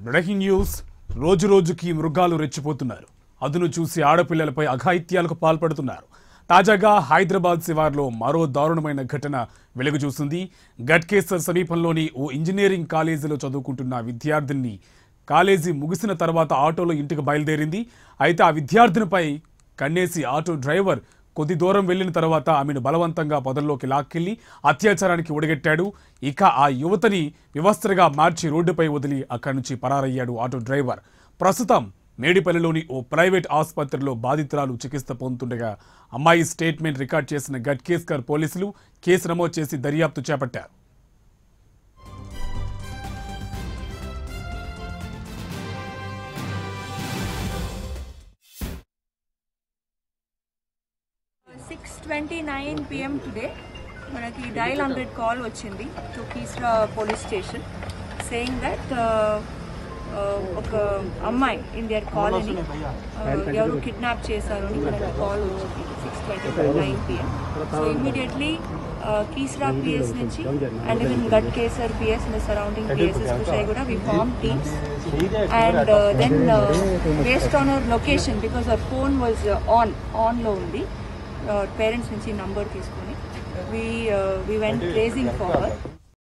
breaking news రోజు రోజుకి మృగాలు రెచ్చిపోతున్నారు అదును చూసి ఆడపిల్లలపై అఘాయిత్యాలకు పాల్పడుతున్నారు తాజాగా హైదరాబాద్ శివార్లో మరో దారుణమైన ఘటన వెలుగు చూసింది గట్కేసర్ సమీపంలోని ఓ ఇంజనీరింగ్ కాలేజీలో చదువుకుంటున్న విద్యార్థిని కాలేజీ ముగిసిన తర్వాత ఆటోలో ఇంటికి బయలుదేరింది అయితే ఆ విద్యార్థినిపై కన్నేసి ఆటో డ్రైవర్ కొద్ది దూరం వెళ్లిన తర్వాత ఆమెను బలవంతంగా పొదల్లోకి లాక్కెళ్లి అత్యాచారానికి ఒడిగట్టాడు ఇక ఆ యువతని వివస్త్రగా మార్చి రోడ్డుపై వదిలి అక్కడి నుంచి పరారయ్యాడు ఆటో డ్రైవర్ ప్రస్తుతం మేడిపల్లిలోని ఓ ప్రైవేట్ ఆసుపత్రిలో బాధితురాలు చికిత్స పొందుతుండగా అమ్మాయి స్టేట్మెంట్ రికార్డ్ చేసిన గట్కేస్కర్ పోలీసులు కేసు నమోదు చేసి దర్యాప్తు చేపట్టారు six twenty nine PM today మనకి డైల్ హండ్రెడ్ కాల్ వచ్చింది to Keesara police station saying that ఒక అమ్మాయి ఇన్ దియర్ కాలనీ ఎవరు కిడ్నాప్ చేశారు అని మనకి కాల్ వచ్చింది six twenty nine PM so immediately Keesara PS నుంచి and even got Keesara PS and surrounding PSs విషయ కూడా we form teams and then based on our location because our phone was on ఆన్లో ఉంది పేరెంట్స్ నుంచి నంబర్ తీసుకొని we we went raging forward